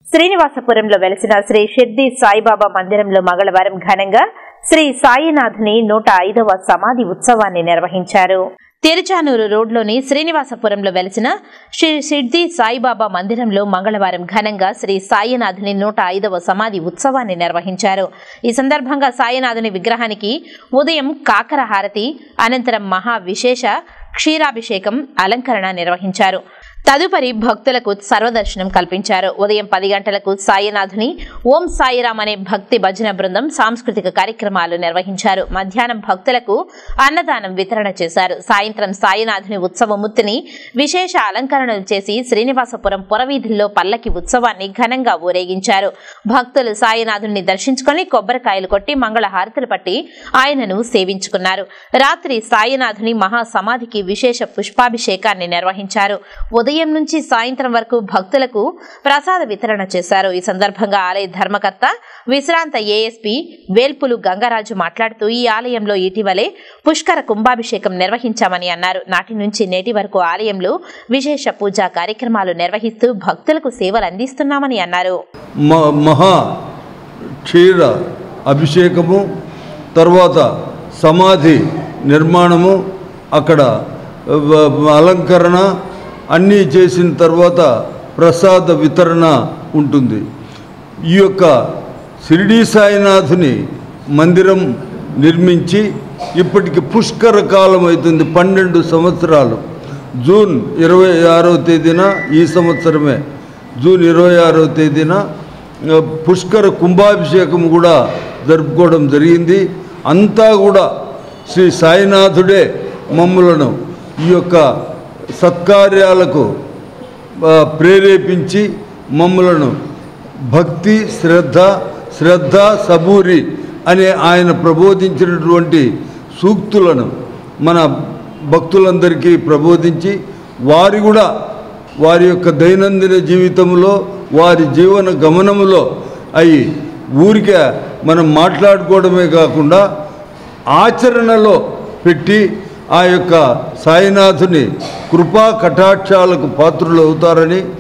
శ్రీనివాసపురంలో వెలిసిన శ్రీ షిర్ది సాయిబాబా మందిరంలో మంగళవారం ఘనంగా శ్రీ సాయినాథుని నూట ఐదవ సమాధి ఉత్సవాన్ని నిర్వహించారు తిరుచానూరు రోడ్లోని శ్రీనివాసపురంలో వెలిసిన శ్రీ సిద్ధి సాయిబాబా మందిరంలో మంగళవారం ఘనంగా శ్రీ సాయినాథుని నూట ఐదవ సమాధి ఉత్సవాన్ని నిర్వహించారు ఈ సందర్భంగా సాయినాథుని విగ్రహానికి ఉదయం కాకర హారతి అనంతరం మహా విశేష క్షీరాభిషేకం అలంకరణ నిర్వహించారు తదుపరి భక్తులకు సర్వదర్శనం కల్పించారు ఉదయం పది గంటలకు సాయినాథుని ఓం సాయిరామ్ అనే భక్తి భజన బృందం సాంస్కృతిక కార్యక్రమాలు నిర్వహించారు మధ్యాహ్నం భక్తులకు అన్నదానం వితరణ చేశారు సాయంత్రం సాయినాథుని ఉత్సవమూర్తిని విశేష అలంకరణలు చేసి శ్రీనివాసపురం పురవీధుల్లో పల్లకి ఉత్సవాన్ని ఘనంగా ఊరేగించారు భక్తులు సాయినాథుని దర్శించుకొని కొబ్బరికాయలు కొట్టి మంగళ హారతులు పట్టి ఆయనను సేవించుకున్నారు రాత్రి సాయినాథుని మహాసమాధికి విశేష పుష్పాభిషేకాన్ని నిర్వహించారు ఉదయం నుంచి సాయంత్రం వరకు భక్తులకు ప్రసాద వితరణ చేశారు ఈ సందర్భంగా ఆలయ ధర్మకర్త విశ్రాంత ఏఎస్పీ వేల్పులు గంగరాజు మాట్లాడుతూ ఈ ఆలయంలో ఇటీవలే పుష్కర కుంభాభిషేకం నిర్వహించామని అన్నారు నాటి నుంచి నేటి వరకు ఆలయంలో విశేష పూజా కార్యక్రమాలు నిర్వహిస్తూ భక్తులకు సేవలు అందిస్తున్నామని అన్నారు మ- మహా క్షీర అభిషేకము తర్వాత సమాధి నిర్మాణము అక్కడ వ- అలంకరణ అన్నీ చేసిన తర్వాత ప్రసాద వితరణ ఉంటుంది ఈ యొక్క షిరిడీ సాయినాథుని మందిరం నిర్మించి ఇప్పటికి పుష్కర కాలం అవుతుంది పన్నెండు సంవత్సరాలు జూన్ ఇరవై ఆరో తేదీన ఈ సంవత్సరమే జూన్ ఇరవై ఆరో తేదీన ఆ, పుష్కర కుంభాభిషేకం కూడా జరుపుకోవడం జరిగింది అంతా కూడా శ్రీ సాయినాథుడే మమ్ములను ఈ యొక్క సత్కార్యాలకు ఆ, ప్రేరేపించి మమ్ములను భక్తి శ్రద్ధ శ్రద్ధ సబూరి అనే ఆయన ప్రబోధించినటువంటి సూక్తులను మన భక్తులందరికీ ప్రబోధించి వారి కూడా వారి యొక్క దైనందిన జీవితంలో వారి జీవన గమనములో అయి ఊరికే మనం మాట్లాడుకోవడమే కాకుండా ఆచరణలో పెట్టి ఆ యొక్క సాయినాథుని కృపా కటాక్షాలకు పాత్రులు అవుతారని